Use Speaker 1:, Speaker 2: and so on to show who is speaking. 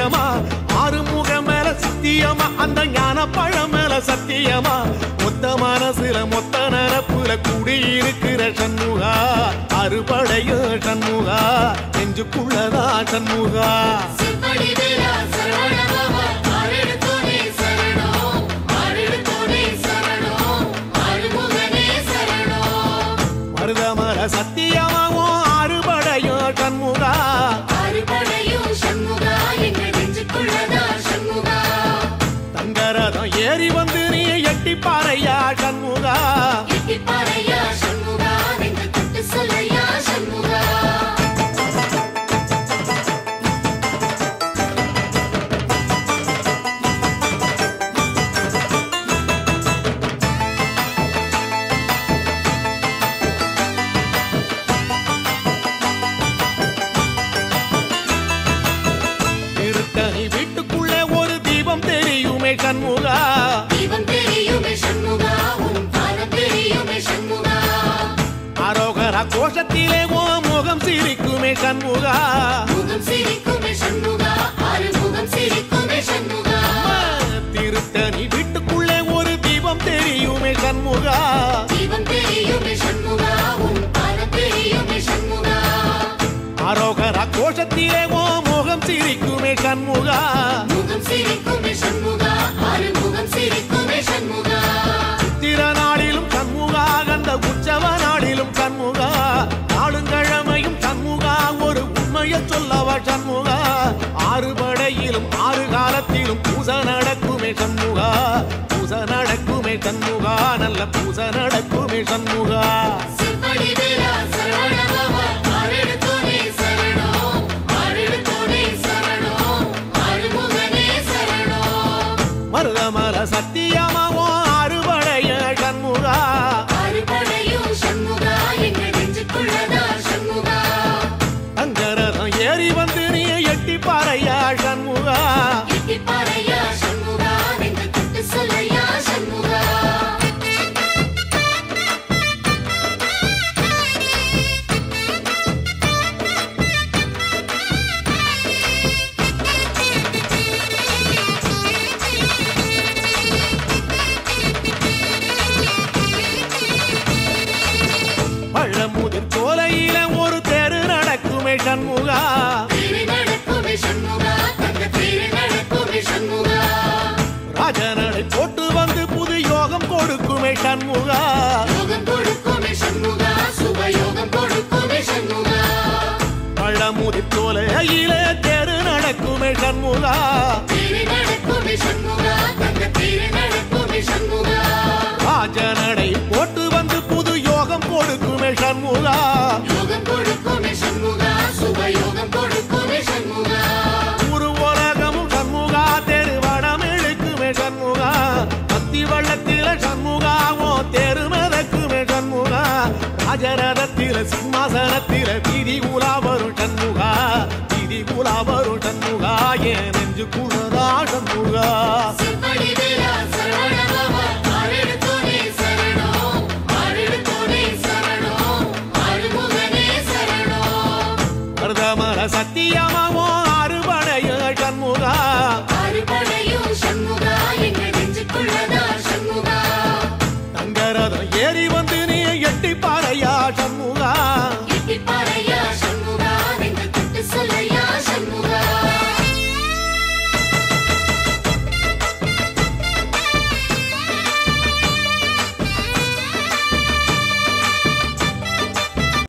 Speaker 1: சத்தியமா ஆறுமுக மேல சத்தியமா அந்த ஞான பழம் மேல சத்தியமா மொத்த மனசுல மொத்த நரப்புல குடியிருக்கிற சண்முகா அறுபடையும் சண்முகா நெஞ்சுக்குள்ளதா சண்முகா
Speaker 2: செவ்வடி வேலா சரவணபவா ஆறெடுத்தோனே சரணம் ஆறெடுத்தோனே சரணம் ஆறுமுகனே சரணம்
Speaker 1: மருதமர சத்தியமாவும் அறுபடையும் சண்முகா
Speaker 2: ஆறுபடையும் சண்முகா எங்கள் நெஞ்சுக்குள்ளதா சண்முகா
Speaker 1: தங்கரதம் ஏறி வந்து நீ எட்டி பாறையா சண்முகா
Speaker 2: எட்டிப்பாறையா சண்முகா நெஞ்சு தொட்டு சொல்லையா சண்முகா
Speaker 1: திருத்தணி வீட்டுக்குள்ளே ஒரு தீபம் தெரியுமே சண்முகா
Speaker 2: தீபம் தெரியுமே சண்முகா உன் பாதம் தெரியுமே சண்முகா
Speaker 1: அரோகரா கோஷத்திலே ஓ முகம் சிரிக்குமே சண்முகா
Speaker 2: முகம் சிரிக்குமே சண்முகா ஆறுமுகம் சிரிக்குமே சண்முகா
Speaker 1: திருத்தணி வீட்டுக்குள்ளே ஒரு தீபம் தெரியுமே சண்முகா
Speaker 2: தீபம் தெரியுமே சண்முகா உன் பாதம் தெரியுமே சண்முகா
Speaker 1: அரோகரா கோஷத்திலே ஓ முகம் சிரிக்குமே சண்முகா
Speaker 2: முகம் சிரிக்குமே சண்முகா ஆறுமுகம் சிரிக்குமே சண்முகா
Speaker 1: சித்திர நாளிலும் சண்முகா கந்த உற்சவ நாளிலும் சண்முகா நாளுங்கிழமையும் சண்முகா ஒரு உண்மையை சொல்லவா சண்முகா ஆறு படையிலும் ஆறு காலத்திலும் பூச நடக்குமே சண்முகா பூச நடக்குமே சண்முகா நல்ல பூச நடக்குமே சண்முகா
Speaker 2: செவ்வடி வேலா சரவணபவா ஆறெடுத்தோனே சரணம் ஆறெடுத்தோனே சரணம் ஆறுமுகனே சரணம்
Speaker 1: மருதமர சத்தியமாவோ அறுபடைய சண்முகா
Speaker 2: ஆறுபடையும் சண்முகா எங்கள் நெஞ்சுக்குள்ளதா சண்முகா
Speaker 1: தங்கரதம் ஏறி வந்து நீ எட்டி பாறையா சண்முகா
Speaker 2: எட்டிப்பாறையா சண்முகா நெஞ்சு தொட்டு சொல்லையா சண்முகா
Speaker 1: பழமுதிர் சோலையில ஒரு தெரு நடக்குமே சண்முகா
Speaker 2: தேரு நடக்குமே சண்முகா தங்க தேரு நடக்குமே சண்முகா
Speaker 1: ராஜனடை போட்டு வந்து புது யோகம் கொடுக்குமே சண்முகா
Speaker 2: யோகம் கொடுக்குமே சண்முகா சுபயோகம் கொடுக்குமே சண்முகா
Speaker 1: பழமுதிர் சோலையில தெரு நடக்குமே சண்முகா
Speaker 2: தேரு நடக்குமே சண்முகா தங்க தேரு நடக்குமே சண்முகா
Speaker 1: ராஜனடை போட்டு வந்து புது யோகம் கொடுக்குமே சண்முகா
Speaker 2: யோகம் கொடுக்குமே சண்முகா சுபயோகம் கொடுக்குமே சண்முகா
Speaker 1: ஒரு உலகமும் சண்முகா தெரு வடம் இழுக்குமே சண்முகா பத்தி வள்ளத்தில சண்முகாவோ தெரு மிதக்குமே சண்முகா ராஜரதத்தில சிம்மாசனத்தில வீதி உலா வரும் சண்முகா வீதி உலா வரும் சண்முகா என் நெஞ்சு குளதா சண்முகா
Speaker 2: செவ்வடி வேலா சரவணபவா ஆறெடுத்தோனே சரணம் ஆறெடுத்தோனே சரணம் ஆறுமுகனே சரணம்
Speaker 1: மருதமர சத்தியமாவோ அறுபடைய சண்முகா
Speaker 2: ஆறுபடையும் சண்முகா எங்கள் நெஞ்சுக்குள்ளதா சண்முகா
Speaker 1: தங்கரதம் ஏறி வந்து நீ எட்டி பாறையா சண்முகா